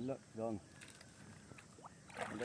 Dạ, vâng. Đất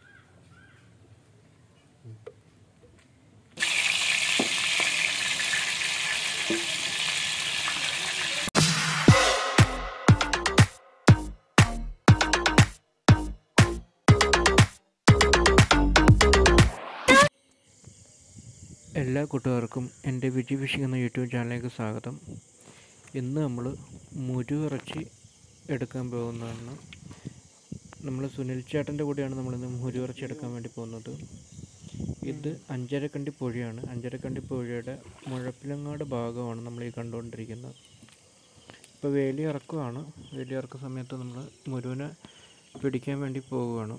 എല്ലാ കൂട്ടുകാർക്കും എൻ്റെ വിജി ഫിഷിംഗ് എന്ന യൂട്യൂബ് ചാനലിലേക്ക് സ്വാഗതം ഇന്ന് നമ്മൾ മുരു ഇറച്ചി എടുക്കാൻ പോകുന്നതാണ് നമ്മൾ സുനിൽ ചേട്ടൻ്റെ കൂടെയാണ് നമ്മളിന്ന് മുരു ഇറച്ചി എടുക്കാൻ വേണ്ടി പോകുന്നത് ഇത് അഞ്ചരക്കണ്ടി പുഴയാണ് അഞ്ചരക്കണ്ടി പുഴയുടെ മുഴപ്പിലങ്ങാട് ഭാഗമാണ് നമ്മൾ ഈ കണ്ടുകൊണ്ടിരിക്കുന്നത് ഇപ്പോൾ വേലി ഇറക്കുവാണ് വേലി ഇറക്കുന്ന സമയത്ത് നമ്മൾ മുരുവിനെ പിടിക്കാൻ വേണ്ടി പോവുകയാണ്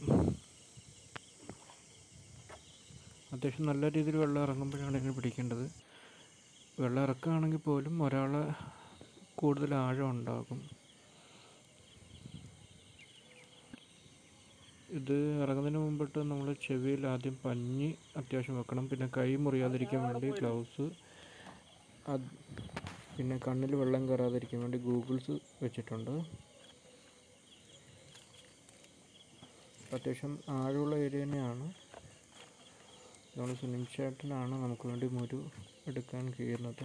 അത്യാവശ്യം നല്ല രീതിയിൽ വെള്ളം ഇറങ്ങുമ്പോഴാണ് ഇതിനെ പിടിക്കേണ്ടത് വെള്ളം ഇറക്കുകയാണെങ്കിൽ പോലും ഒരാൾ കൂടുതൽ ആഴം ഉണ്ടാകും ഇത് ഇറങ്ങുന്നതിന് മുമ്പിട്ട് നമ്മൾ ചെവിയിൽ ആദ്യം പഞ്ഞി അത്യാവശ്യം വെക്കണം പിന്നെ കൈ മുറിയാതിരിക്കാൻ വേണ്ടി ഗ്ലൗസ് അത് പിന്നെ കണ്ണിൽ വെള്ളം കയറാതിരിക്കാൻ വേണ്ടി ഗൂഗിൾസ് വെച്ചിട്ടുണ്ട് അത്യാവശ്യം ആഴമുള്ള ഏരിയ തന്നെയാണ് നമ്മൾ സുനിൽ ചേട്ടനാണ് നമുക്ക് വേണ്ടി മുരു എടുക്കാൻ കഴിയുന്നത്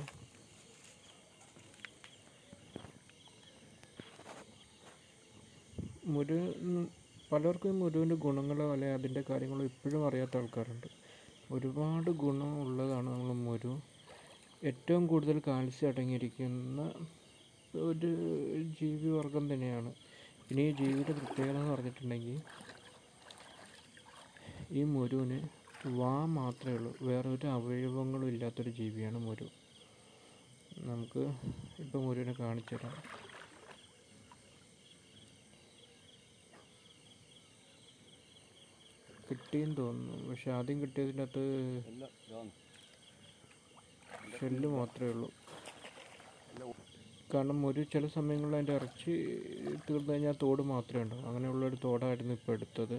മുരു ഉം, പലർക്കും ഈ മുരുവിൻ്റെ ഗുണങ്ങളോ അല്ലെങ്കിൽ അതിൻ്റെ കാര്യങ്ങളോ ഇപ്പോഴും അറിയാത്ത ആൾക്കാരുണ്ട് ഒരുപാട് ഗുണം ഉള്ളതാണ് നമ്മൾ മുരു ഏറ്റവും കൂടുതൽ കാൽസ്യം അടങ്ങിയിരിക്കുന്ന ഒരു ജീവിവർഗം തന്നെയാണ് പിന്നെ ഈ ജീവിയുടെ പ്രത്യേകത എന്ന് പറഞ്ഞിട്ടുണ്ടെങ്കിൽ ഈ മുരുവിന് വാ മാത്രമേ ഉള്ളൂ വേറെ ഒരു അവയവങ്ങളും ഇല്ലാത്തൊരു ജീവിയാണ് മുരു നമുക്ക് ഇപ്പം മുരുവിനെ കാണിച്ചു തരാം കിട്ടിയെന്ന് തോന്നുന്നു പക്ഷെ ആദ്യം കിട്ടിയതിൻ്റെ അകത്ത് Dạ, vâng. ഷെല്ല് മാത്രമേ ഉള്ളൂ കാരണം ഒരു ചില സമയങ്ങളിൽ അതിൻ്റെ ഇറച്ചി തീർന്നു കഴിഞ്ഞാൽ തോട് മാത്രമേ ഉണ്ടാവും അങ്ങനെയുള്ള ഒരു തോടായിരുന്നു ഇപ്പോൾ എടുത്തത്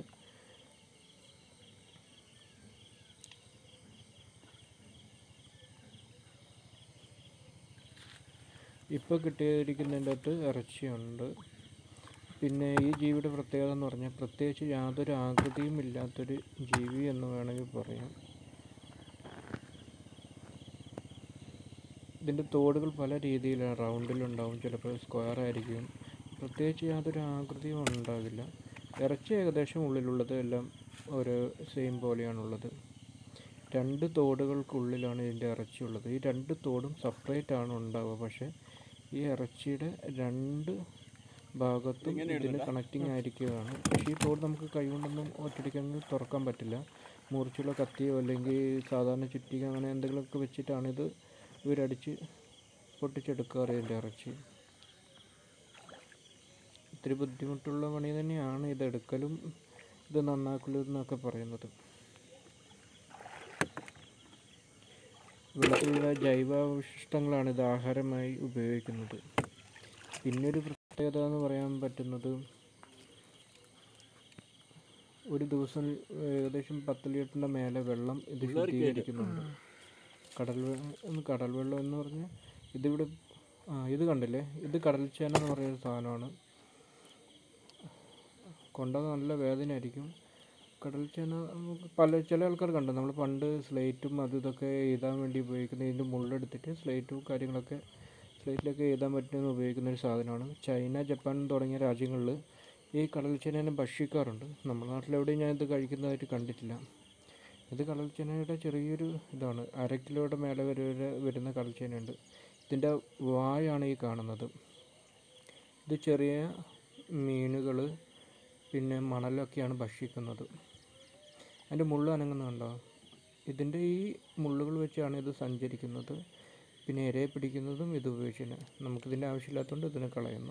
ഇപ്പോൾ കിട്ടിയിരിക്കുന്നതിൻ്റെ അകത്ത് ഇറച്ചിയുണ്ട് പിന്നെ ഈ ജീവിയുടെ പ്രത്യേകത എന്ന് പറഞ്ഞാൽ പ്രത്യേകിച്ച് യാതൊരു ആകൃതിയും ഇല്ലാത്തൊരു ജീവി എന്ന് വേണമെങ്കിൽ പറയാം ഇതിൻ്റെ തോടുകൾ പല രീതിയിലാണ് റൗണ്ടിലുണ്ടാവും ചിലപ്പോൾ സ്ക്വയർ ആയിരിക്കും പ്രത്യേകിച്ച് യാതൊരു ആകൃതിയും ഉണ്ടാകില്ല ഇറച്ചി ഏകദേശം ഉള്ളിലുള്ളത് എല്ലാം ഒരു സെയിം പോലെയാണുള്ളത് രണ്ട് തോടുകൾക്കുള്ളിലാണ് ഇതിൻ്റെ ഇറച്ചി ഉള്ളത് ഈ രണ്ട് തോടും സെപ്പറേറ്റ് ആണ് ഉണ്ടാവുക പക്ഷേ ഈ ഇറച്ചിയുടെ രണ്ട് ഭാഗത്തും ഇതിന് കണക്റ്റിംഗ് ആയിരിക്കുകയാണ് പക്ഷേ ഈ തോട് നമുക്ക് കൈകൊണ്ടൊന്നും ഒറ്റയടിക്കങ്ങ് തുറക്കാൻ പറ്റില്ല മുറിച്ചുള്ള കത്തിയോ അല്ലെങ്കിൽ സാധാരണ ചുറ്റിക അങ്ങനെ എന്തെങ്കിലുമൊക്കെ വെച്ചിട്ടാണ് ഇത് ഇവരടിച്ച് പൊട്ടിച്ചെടുക്കാറ് ഇതിൻ്റെ ഇറച്ചി ഇത്തിരി ബുദ്ധിമുട്ടുള്ള പണി തന്നെയാണ് ഇതെടുക്കലും ഇത് നന്നാക്കലും എന്നൊക്കെ പറയുന്നത് വെള്ളത്തിലുള്ള ജൈവാവശിഷ്ടങ്ങളാണ് ഇത് ആഹാരമായി ഉപയോഗിക്കുന്നത് പിന്നൊരു പ്രത്യേകത എന്ന് പറയാൻ പറ്റുന്നത് ഒരു ദിവസം ഏകദേശം പത്ത് ലിറ്ററിൻ്റെ മേലെ വെള്ളം ഇത് ശുദ്ധീകരിക്കുന്നുണ്ട് കടൽ വെ- കടൽ വെള്ളം എന്ന് പറഞ്ഞാൽ ഇതിവിടെ ആ ഇത് കണ്ടില്ലേ ഇത് കടൽച്ചേന എന്ന് പറയുന്ന സാധനമാണ് കൊണ്ടത് നല്ല വേദനയായിരിക്കും കടൽച്ചേന നമുക്ക് പല ചില ആൾക്കാർ കണ്ടു നമ്മൾ പണ്ട് സ്ലേറ്റും അതും ഇതൊക്കെ എഴുതാൻ വേണ്ടി ഉപയോഗിക്കുന്ന ഇതിൻ്റെ മുള്ളെടുത്തിട്ട് സ്ലേറ്റും കാര്യങ്ങളൊക്കെ സ്ലേറ്റിലൊക്കെ എഴുതാൻ പറ്റുന്ന ഉപയോഗിക്കുന്ന ഒരു സാധനമാണ് ചൈന ജപ്പാൻ തുടങ്ങിയ രാജ്യങ്ങളിൽ ഈ കടൽച്ചേനേനെ ഭക്ഷിക്കാറുണ്ട് നമ്മുടെ നാട്ടിലെവിടെയും ഞാൻ ഇത് കഴിക്കുന്നതായിട്ട് കണ്ടിട്ടില്ല ഇത് കടൽച്ചേനയുടെ ചെറിയൊരു ഇതാണ് അര കിലോയുടെ മേലെ വരെ വരെ വരുന്ന കടൽച്ചേനയുണ്ട് ഇതിൻ്റെ വായാണ് ഈ കാണുന്നത് ഇത് ചെറിയ മീനുകൾ പിന്നെ മണലൊക്കെയാണ് ഭക്ഷിക്കുന്നത് അതിൻ്റെ മുള്ള് അനങ്ങുന്നുണ്ടോ ഇതിൻ്റെ ഈ മുള്ളുകൾ വെച്ചാണ് ഇത് സഞ്ചരിക്കുന്നത് പിന്നെ ഇരയെ പിടിക്കുന്നതും ഇത് ഉപയോഗിച്ചാണ് നമുക്കിതിൻ്റെ ആവശ്യമില്ലാത്തതുകൊണ്ട് ഇതിനെ കളയുന്നു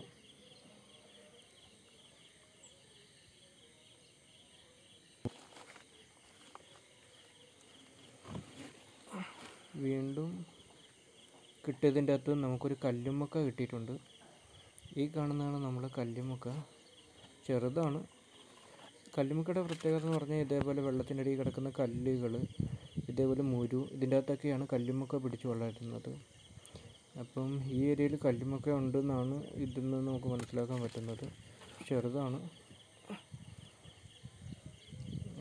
വീണ്ടും കിട്ടിയതിൻ്റെ അകത്ത് നമുക്കൊരു കല്ലുമ്മക്ക കിട്ടിയിട്ടുണ്ട് ഈ കാണുന്നതാണ് നമ്മുടെ കല്ലുമ്മക്ക ചെറുതാണ് കല്ലുമ്മക്കയുടെ പ്രത്യേകത എന്ന് പറഞ്ഞാൽ ഇതേപോലെ വെള്ളത്തിൻ്റെ അടിയിൽ കിടക്കുന്ന കല്ലുകൾ ഇതേപോലെ മുരു ഇതിൻ്റെ അകത്തൊക്കെയാണ് കല്ലുമ്മക്ക പിടിച്ച് വളരുന്നത് അപ്പം ഈ ഏരിയയിൽ കല്ലുമ്മക്ക ഉണ്ടെന്നാണ് ഇതിൽ നിന്ന് നമുക്ക് മനസ്സിലാക്കാൻ പറ്റുന്നത് ചെറുതാണ്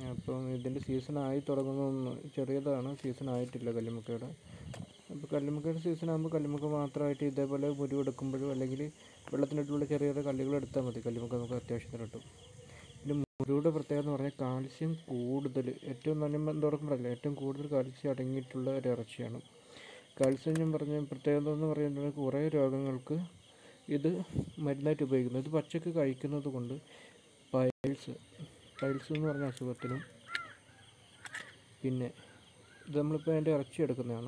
അപ്പം ഇതിൻ്റെ സീസൺ ആയി തുടങ്ങുന്ന ചെറിയതാണ് സീസൺ ആയിട്ടില്ല കല്ലുമ്മക്കയുടെ അപ്പോൾ കല്ലുമ്മക്കയുടെ സീസൺ ആകുമ്പോൾ കല്ലുമ്മക്ക മാത്രമായിട്ട് ഇതേപോലെ മുരിവ് എടുക്കുമ്പോഴും അല്ലെങ്കിൽ വെള്ളത്തിനടുത്തുള്ള ചെറിയ ചെറിയ കല്ലുകൾ എടുത്താൽ മതി കല്ലുമ്മക്ക നമുക്ക് അത്യാവശ്യത്തിന് കിട്ടും പിന്നെ മുരുവിടെ പ്രത്യേകത എന്ന് പറഞ്ഞാൽ കാൽസ്യം കൂടുതൽ ഏറ്റവും നല്ല എന്തോടൊപ്പം പറയില്ല ഏറ്റവും കൂടുതൽ കാൽസ്യം അടങ്ങിയിട്ടുള്ള ഒരു ഇറച്ചിയാണ് കാൽസ്യം ഞാൻ പറഞ്ഞ പ്രത്യേകത എന്ന് പറയുന്നത് കുറേ രോഗങ്ങൾക്ക് ഇത് മരുന്നായിട്ട് ഉപയോഗിക്കുന്നു ഇത് പച്ചക്ക് കഴിക്കുന്നത് കൊണ്ട് പൈൽസ് പൈൽസ് എന്ന് പറഞ്ഞ അസുഖത്തിനും പിന്നെ ഇത് നമ്മളിപ്പോൾ അതിൻ്റെ ഇറച്ചി എടുക്കുന്നതാണ്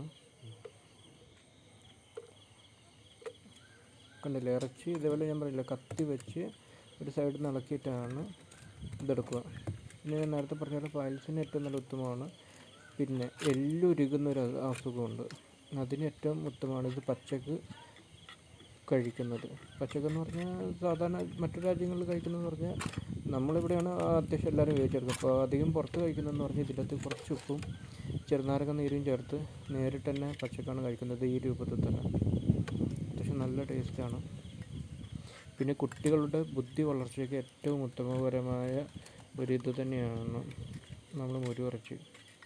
കണ്ടില്ലേ ഇറച്ചി ഇതേപോലെ ഞാൻ പറയില്ല കത്തി വെച്ച് ഒരു സൈഡിൽ നിന്ന് ഇളക്കിയിട്ടാണ് ഇതെടുക്കുക പിന്നെ ഞാൻ നേരത്തെ പറഞ്ഞ പോലെ പൈൽസിന് ഏറ്റവും നല്ല ഉത്തമമാണ് പിന്നെ എല്ലുരുകുന്ന ഒരു അ- അസുഖമുണ്ട് അതിന് ഏറ്റവും ഉത്തമമാണ് ഇത് പച്ചക്ക് കഴിക്കുന്നത് പച്ചക്കെന്ന് പറഞ്ഞാൽ സാധാരണ മറ്റു രാജ്യങ്ങളിൽ കഴിക്കുന്നതെന്ന് പറഞ്ഞാൽ നമ്മളിവിടെയാണ് അത്യാവശ്യം എല്ലാവരും ഉപയോഗിച്ചെടുക്കുന്നത് അപ്പോൾ അധികം പുറത്ത് കഴിക്കുന്നതെന്ന് പറഞ്ഞാൽ ഇതിനകത്ത് കുറച്ച് ഉപ്പും ചെറുനാരക നീരും ചേർത്ത് നേരിട്ട് തന്നെ പച്ചക്കാണ് കഴിക്കുന്നത് ഈ രൂപത്തിൽ തന്നെ അത്യാവശ്യം നല്ല ടേസ്റ്റാണ് പിന്നെ കുട്ടികളുടെ ബുദ്ധി വളർച്ചയ്ക്ക് ഏറ്റവും ഉത്തമപരമായ ഒരു ഇത് തന്നെയാണ് നമ്മൾ മുരുവിറച്ചി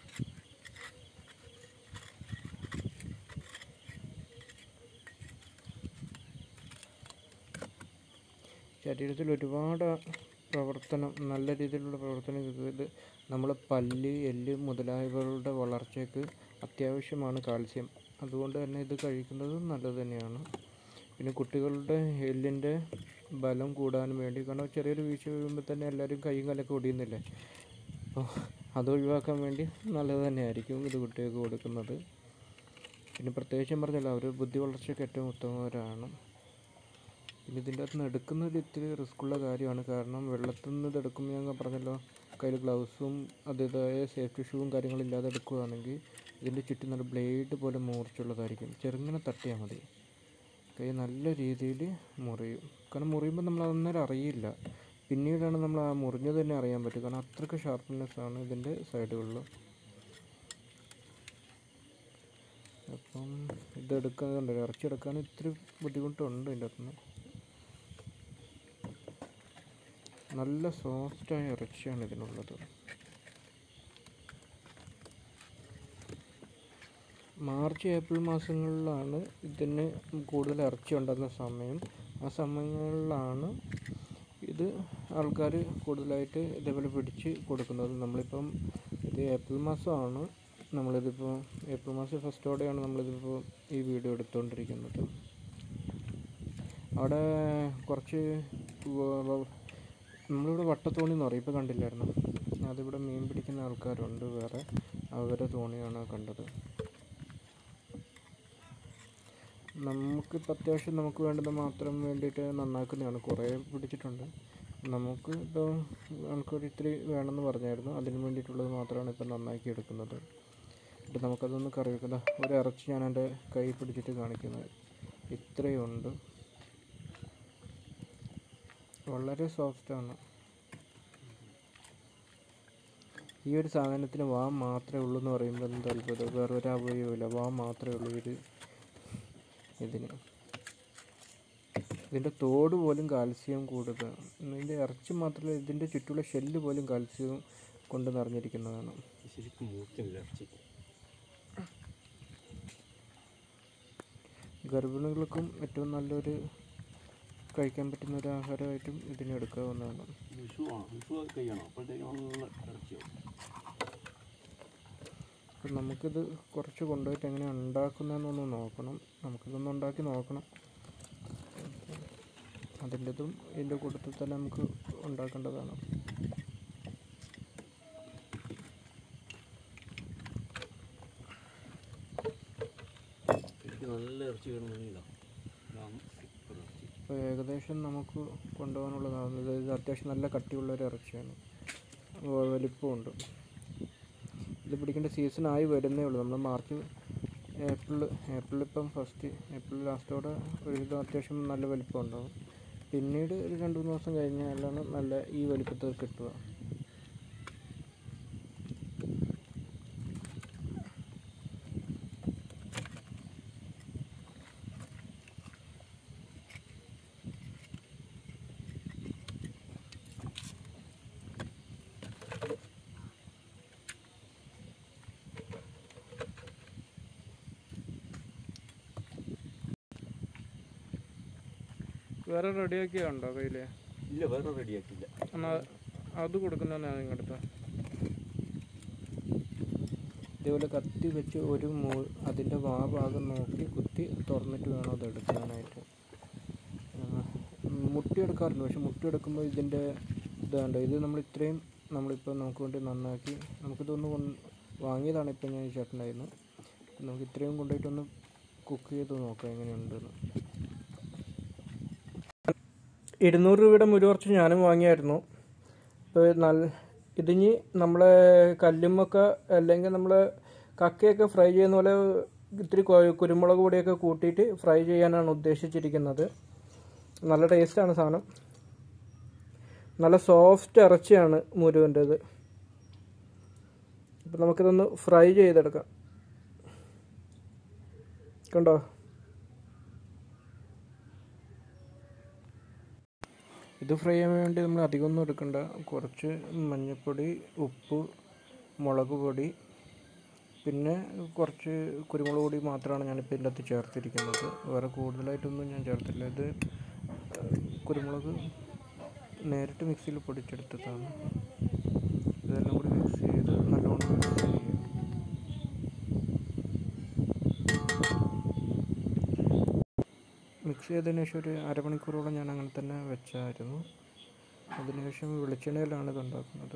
ശരീരത്തിൽ ഒരുപാട് പ്രവർത്തനം നല്ല രീതിയിലുള്ള പ്രവർത്തനം ഇത് നമ്മൾ പല്ല് എല്ല് മുതലായവകളുടെ വളർച്ചയ്ക്ക് അത്യാവശ്യമാണ് കാൽസ്യം അതുകൊണ്ട് തന്നെ ഇത് കഴിക്കുന്നത് നല്ലത് തന്നെയാണ് പിന്നെ കുട്ടികളുടെ എല്ലിൻ്റെ ബലം കൂടാൻ വേണ്ടി കാരണം ചെറിയൊരു വീഴ്ച വീഴുമ്പോൾ തന്നെ എല്ലാവരും കൈയും കാലൊക്കെ ഒടിയുന്നില്ലേ അപ്പോൾ അത് ഒഴിവാക്കാൻ വേണ്ടി നല്ലത് തന്നെയായിരിക്കും ഇത് കുട്ടികൾക്ക് കൊടുക്കുന്നത് പിന്നെ പ്രത്യേകിച്ചും പറഞ്ഞല്ലോ അവർ ബുദ്ധി വളർച്ചയ്ക്ക് ഏറ്റവും ഉത്തമവരാണ് പിന്നെ ഇതിൻ്റെ അകത്ത് നിന്ന് എടുക്കുന്നത് ഇത്തിരി റിസ്ക്കുള്ള കാര്യമാണ് കാരണം വെള്ളത്തിൽ നിന്ന് ഇത് എടുക്കുമ്പോൾ ഞാൻ പറഞ്ഞല്ലോ കയ്യിൽ ഗ്ലൗസും അതേതായ സേഫ്റ്റി ഷൂവും കാര്യങ്ങളും ഇല്ലാതെ എടുക്കുകയാണെങ്കിൽ ഇതിൻ്റെ ചുറ്റും നല്ല ബ്ലേഡ് പോലെ മൂർച്ചുള്ളതായിരിക്കും ചെറുങ്ങനെ തട്ടിയാൽ മതി കൈ നല്ല രീതിയിൽ മുറിയും കാരണം മുറിയുമ്പോൾ നമ്മൾ അന്നേരം അറിയില്ല പിന്നീടാണ് നമ്മൾ ആ മുറിഞ്ഞത് തന്നെ അറിയാൻ പറ്റും കാരണം അത്രയ്ക്ക് ഷാർപ്പ്നെസ് ആണ് ഇതിൻ്റെ സൈഡുകളിൽ അപ്പം ഇതെടുക്കാൻ കണ്ടല്ലോ ഇറച്ചി എടുക്കാൻ ഇത്തിരി ബുദ്ധിമുട്ടുണ്ട് ഇതിൻ്റെ അകത്തുനിന്ന് നല്ല സോഫ്റ്റായ ഇറച്ചിയാണ് ഇതിനുള്ളത് മാർച്ച് ഏപ്രിൽ മാസങ്ങളിലാണ് ഇതിന് കൂടുതൽ ഇറച്ചി ഉണ്ടാകുന്ന സമയം ആ സമയങ്ങളിലാണ് ഇത് ആൾക്കാർ കൂടുതലായിട്ട് ഇതേപോലെ പിടിച്ച് കൊടുക്കുന്നത് നമ്മളിപ്പം ഇത് ഏപ്രിൽ മാസമാണ് നമ്മളിതിപ്പോൾ ഏപ്രിൽ മാസം ഫസ്റ്റോടെയാണ് നമ്മളിതിപ്പോൾ ഈ വീഡിയോ എടുത്തുകൊണ്ടിരിക്കുന്നത് അവിടെ കുറച്ച് വ- വ- നമ്മളിവിടെ വട്ടത്തോണി എന്ന് പറയും ഇപ്പോൾ കണ്ടില്ലായിരുന്നു അതിവിടെ മീൻ പിടിക്കുന്ന ആൾക്കാരുണ്ട് വേറെ അവരെ തോണിയാണ് കണ്ടത് നമുക്കിപ്പോൾ അത്യാവശ്യം നമുക്ക് വേണ്ടത് മാത്രം വേണ്ടിയിട്ട് നന്നാക്കുന്നതാണ് കുറേ പിടിച്ചിട്ടുണ്ട് നമുക്ക് ഇപ്പോൾ ആൾക്കൊരു ഇത്തിരി വേണമെന്ന് പറഞ്ഞായിരുന്നു അതിന് വേണ്ടിയിട്ടുള്ളത് മാത്രമാണ് ഇപ്പോൾ നന്നാക്കി എടുക്കുന്നത് എന്നിട്ട് നമുക്കതൊന്ന് കറി വെക്കുന്ന ഒരു ഇറച്ചി ഞാൻ എൻ്റെ കൈ പിടിച്ചിട്ട് കാണിക്കുന്നത് ഇത്രയുണ്ട് വളരെ സോഫ്റ്റാണ് ഈ ഒരു സാധനത്തിന് വാ മാത്രമേ ഉള്ളൂ എന്ന് പറയുമ്പോൾ എന്ത് അത്ഭുതം വേറെ ഒരു അവയവുമില്ല വാ മാത്രമേ ഉള്ളൂ ഇത് ഇതിന് ഇതിൻ്റെ തോട് പോലും കാൽസ്യം കൂടുതലാണ് ഇതിൻ്റെ ഇറച്ചി മാത്രമല്ല ഇതിൻ്റെ ചുറ്റുമുള്ള ഷെല്ല് പോലും കാൽസ്യം കൊണ്ട് നിറഞ്ഞിരിക്കുന്നതാണ് ശരിക്കും മൂർത്തില്ല ഇറച്ചി ഗർഭിണികൾക്കും ഏറ്റവും നല്ലൊരു കഴിക്കാൻ പറ്റുന്ന ഒരു ആഹാരമായിട്ടും ഇതിനെ എടുക്കാവുന്നതാണ് വിഷു ആണ് വിഷു കഴിയണം അപ്പോഴത്തേക്ക് നല്ല ഇറച്ചിയാവും അപ്പം നമുക്കിത് കുറച്ച് കൊണ്ടുപോയിട്ട് എങ്ങനെ ഉണ്ടാക്കുന്നതെന്നൊന്ന് നോക്കണം നമുക്കിതൊന്ന് ഉണ്ടാക്കി നോക്കണം അതിൻ്റെതും ഇതിൻ്റെ കൂട്ടത്തിൽ തന്നെ നമുക്ക് ഉണ്ടാക്കേണ്ടതാണ് എനിക്ക് നല്ല ഇറച്ചി കിടന്നു ഇതാണ് ഇതാണ് super ഇറച്ചി അപ്പോൾ ഏകദേശം നമുക്ക് കൊണ്ടുപോകാനുള്ളതാണ് ഇത് ഇത് അത്യാവശ്യം നല്ല കട്ടിയുള്ള ഒരു ഇറച്ചിയാണ് വ- വലിപ്പമുണ്ട് ഇത് പിടിക്കേണ്ട സീസൺ ആയി വരുന്നേ ഉള്ളൂ നമ്മൾ മാർച്ച് ഏപ്രിൽ ഏപ്രിൽ ഇപ്പം ഫസ്റ്റ് ഏപ്രിൽ ലാസ്റ്റോടെ ഒരുവിധം അത്യാവശ്യം നല്ല വലിപ്പം ഉണ്ടാവും പിന്നീട് ഒരു രണ്ട് മൂന്ന് ദിവസം കഴിഞ്ഞാലാണ് നല്ല ഈ വലിപ്പത്തിൽ കിട്ടുക വേറെ റെഡിയാക്കിയുണ്ടോ കയ്യിൽ ഇല്ല വേറെ റെഡിയാക്കിയില്ല എന്നാൽ അത് കൊടുക്കുന്നതാണ് നിങ്ങളുടെ ഇതേപോലെ കത്തി വെച്ച് ഒരു മൂ അതിൻ്റെ വാ ഭാഗം നോക്കി കുത്തി തുറന്നിട്ട് വേണം അത് എടുക്കാനായിട്ട് ആ, മുട്ടി എടുക്കാറുണ്ട് പക്ഷെ മുട്ടി എടുക്കുമ്പോൾ ഇതിൻ്റെ ഇതാണ്ട് ഇത് നമ്മൾ ഇത്രയും നമ്മളിപ്പോൾ നമുക്ക് വേണ്ടി നന്നാക്കി നമുക്കിതൊന്ന് കൊണ്ട് വാങ്ങിയതാണ് ഇപ്പം ഞാൻ ഈ ചേട്ടനായിരുന്നു നമുക്ക് ഇത്രയും കൊണ്ടുപോയിട്ടൊന്ന് കുക്ക് ചെയ്ത് നോക്കാം എങ്ങനെയുണ്ടെന്ന് ഇരുന്നൂറ് രൂപയുടെ മുരു കുറച്ച് ഞാനും വാങ്ങിയായിരുന്നു ഇപ്പോൾ നല്ല ഇതിഞ്ഞ് നമ്മളെ കല്ലുമ്മൊക്കെ അല്ലെങ്കിൽ നമ്മൾ കക്കയൊക്കെ ഫ്രൈ ചെയ്യുന്ന പോലെ ഇത്തിരി കൊ- കുരുമുളക് പൊടിയൊക്കെ കൂട്ടിയിട്ട് ഫ്രൈ ചെയ്യാനാണ് ഉദ്ദേശിച്ചിരിക്കുന്നത് നല്ല ടേസ്റ്റാണ് സാധനം നല്ല സോഫ്റ്റ് ഇറച്ചിയാണ് മുരുവിൻ്റെത് അപ്പം നമുക്കിതൊന്ന് ഫ്രൈ ചെയ്തെടുക്കാം കണ്ടോ ഇത് ഫ്രൈ ചെയ്യാൻ വേണ്ടി നമ്മൾ അധികമൊന്നും എടുക്കണ്ട കുറച്ച് മഞ്ഞൾപ്പൊടി ഉപ്പ് മുളക് പൊടി പിന്നെ കുറച്ച് കുരുമുളക് പൊടി മാത്രമാണ് ഞാനിപ്പോൾ ഇതിൻ്റെ അകത്ത് ചേർത്തിരിക്കുന്നത് വേറെ കൂടുതലായിട്ടൊന്നും ഞാൻ ചേർത്തില്ല ഇത് ഏഹ്, കുരുമുളക് നേരിട്ട് മിക്സിയിൽ പൊടിച്ചെടുത്തതാണ് ഇതെല്ലാം കൂടി മിക്സ് ചെയ്ത് നല്ലോണം മിക്സ് ചെയ്യുക മിക്സ് ചെയ്തതിന് ശേഷം ഒരു അരമണിക്കൂറോളം ഞാൻ അങ്ങനെ തന്നെ വെച്ചായിരുന്നു അതിനുശേഷം വെളിച്ചെണ്ണയിലാണ് ഇത് ഉണ്ടാക്കുന്നത്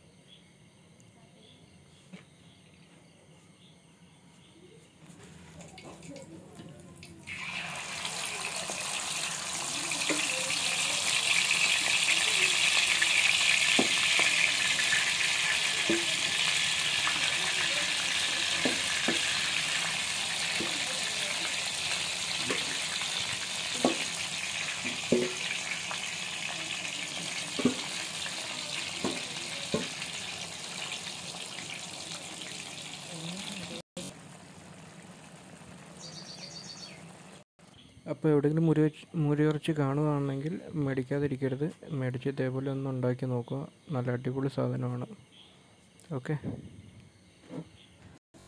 അപ്പോൾ എവിടെയെങ്കിലും മുരി മുരിയിറച്ചി കാണുകയാണെങ്കിൽ മേടിക്കാതിരിക്കരുത് മേടിച്ച് ഇതേപോലെ ഒന്ന് ഉണ്ടാക്കി നോക്കുക നല്ല അടിപൊളി സാധനമാണ് ഓക്കെ